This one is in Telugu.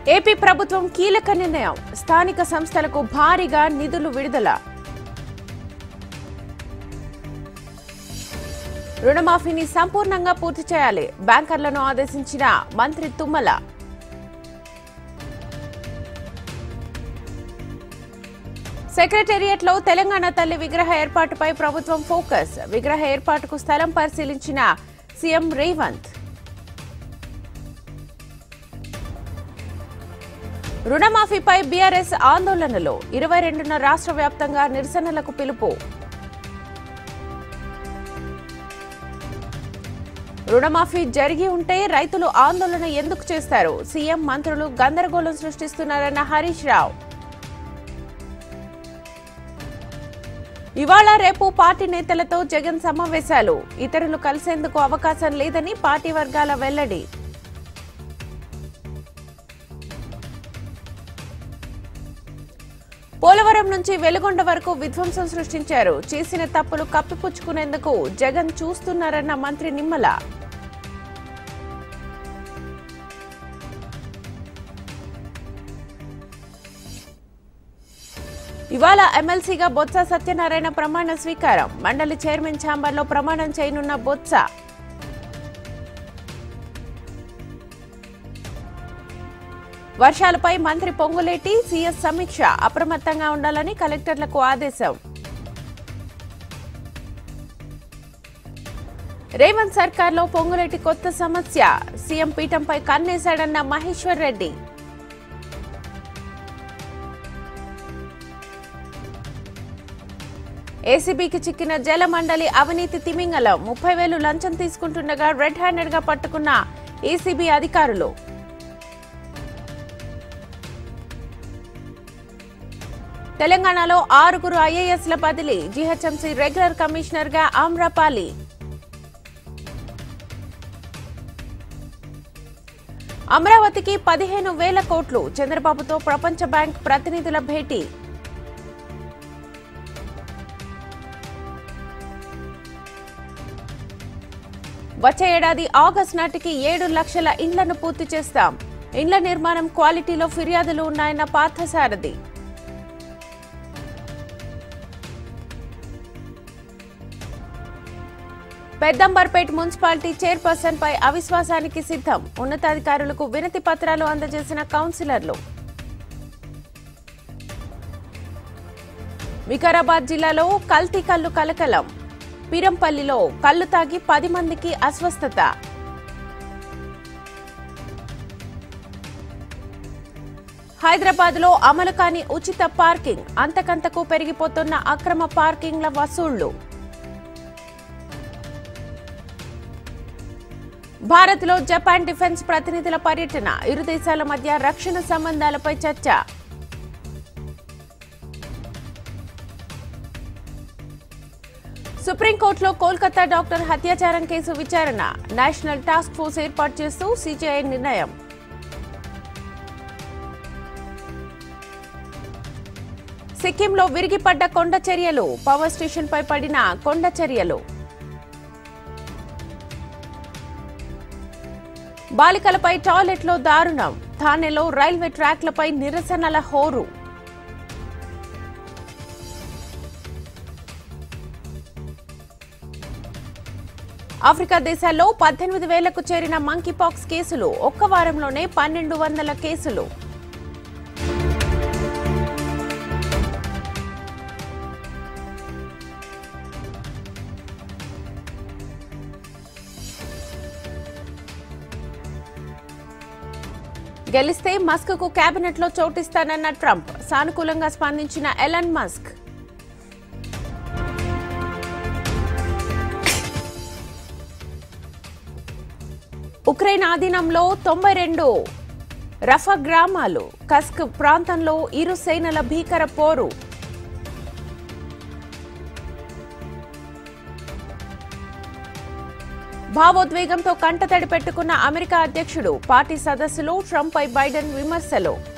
ఏపీ ప్రభుత్వం కీలక నిర్ణయం స్థానిక సంస్థలకు భారీగా నిధులు విడుదల రుణమాఫీని సంపూర్ణంగా పూర్తి చేయాలి బ్యాంకర్లను ఆదేశించిన మంత్రి తుమ్మల సెక్రటేరియట్ లో తెలంగాణ తల్లి విగ్రహ ఏర్పాటుపై ప్రభుత్వం ఫోకస్ విగ్రహ ఏర్పాటుకు స్థలం పరిశీలించిన సీఎం రేవంత్ రుణమాఫీపై బీఆర్ఎస్ ఆందోళనలు ఇరవై రెండున రాష్ట్ర వ్యాప్తంగా నిరసనలకు పిలుపు రుణమాఫీ జరిగి ఉంటే రైతులు ఆందోళన ఎందుకు చేస్తారు సీఎం మంత్రులు గందరగోళం సృష్టిస్తున్నారన్న హరీష్ రావు ఇవాళ రేపు పార్టీ నేతలతో జగన్ సమావేశాలు ఇతరులు కలిసేందుకు అవకాశం లేదని పార్టీ వర్గాల వెల్లడి పోలవరం నుంచి వెలుగొండ వరకు విధ్వంసం సృష్టించారు చేసిన తప్పులు కప్పిపుచ్చుకునేందుకు జగన్ చూస్తున్నారన్న మంత్రి నిమ్మల ఇవాళ ఎమ్మెల్సీగా బొత్స సత్యనారాయణ ప్రమాణ స్వీకారం మండలి చైర్మన్ ఛాంబర్లో ప్రమాణం చేయనున్న బొత్స వర్షాలపై మంత్రి పొంగులేటి సీఎస్ సమీక్ష అప్రమత్తంగా ఉండాలని కలెక్టర్లకు ఆదేశం రేవంత్ సర్కార్లో పొంగులేటి కొత్త సమస్య సీఎం పీఠంపై కన్నేశాడన్న మహేశ్వర్ రెడ్డి ఏసీబీకి చిక్కిన జలమండలి అవినీతి తిమింగలం ముప్పై వేలు లంచం తీసుకుంటుండగా రెడ్ హ్యాండెడ్ గా పట్టుకున్న ఏసీబీ అధికారులు తెలంగాణలో ఆరుగురు ఐఏఎస్ల బదిలీ జీహెచ్ఎంసీ రెగ్యులర్ కమిషనర్ గా ఆమ్రపాలి అమరావతికి పదిహేను వేల కోట్లు చంద్రబాబుతో ప్రపంచ బ్యాంక్ ప్రతినిధుల భేటీ వచ్చే ఏడాది ఆగస్టు నాటికి ఏడు లక్షల ఇండ్లను పూర్తి చేస్తాం ఇండ్ల నిర్మాణం క్వాలిటీలో ఫిర్యాదులు ఉన్నాయన్న పార్థసారథి పెద్దంబర్పేట్ మున్సిపాలిటీ చైర్పర్సన్ పై అవిశ్వాసానికి సిద్ధం ఉన్నతాధికారులకు వినతి పత్రాలు అందజేసిన కౌన్సిలర్లు వికారాబాద్ జిల్లాలో కల్తీ కల్లు కలకలం పిరంపల్లిలో కల్లు తాగి పది మందికి అస్వస్థత హైదరాబాద్ లో అమలు కాని ఉచిత పార్కింగ్ అంతకంతకు పెరిగిపోతున్న అక్రమ పార్కింగ్ల వసూళ్లు భారత్ లో జపాన్ డిఫెన్స్ ప్రతినిధుల పర్యటన ఇరు దేశాల మధ్య రక్షణ సంబంధాలపై చర్చ సుప్రీంకోర్టులో కోల్కతా డాక్టర్ హత్యాచారం కేసు విచారణ నేషనల్ టాస్క్ ఫోర్స్ ఏర్పాటు చేస్తూ సీజీఐ నిర్ణయం సిక్కింలో విరిగిపడ్డ కొండ చర్యలు పవర్ స్టేషన్ పై పడిన కొండ చర్యలు బాలికలపై టాయిలెట్లో దారుణం థానెలో రైల్వే ట్రాక్లపై నిరసనల హోరు ఆఫ్రికా దేశాల్లో పద్దెనిమిది వేలకు చేరిన మంకీపాక్స్ కేసులు ఒక్క వారంలోనే పన్నెండు వందల కేసులు గెలిస్తే మస్క్ కు కేబినెట్ లో చోటిస్తానన్న ట్రంప్ సానుకూలంగా స్పందించిన ఎలన్ మస్క్ ఉక్రెయిన్ ఆధీనంలో తొంభై రెండు రఫా గ్రామాలు కస్క్ ప్రాంతంలో ఇరు సేనల భీకర పోరు భావోద్వేగంతో కంటతడి పెట్టుకున్న అమెరికా అధ్యక్షుడు పార్టీ సదస్సులో ట్రంప్ పై బైడెన్ విమర్శలు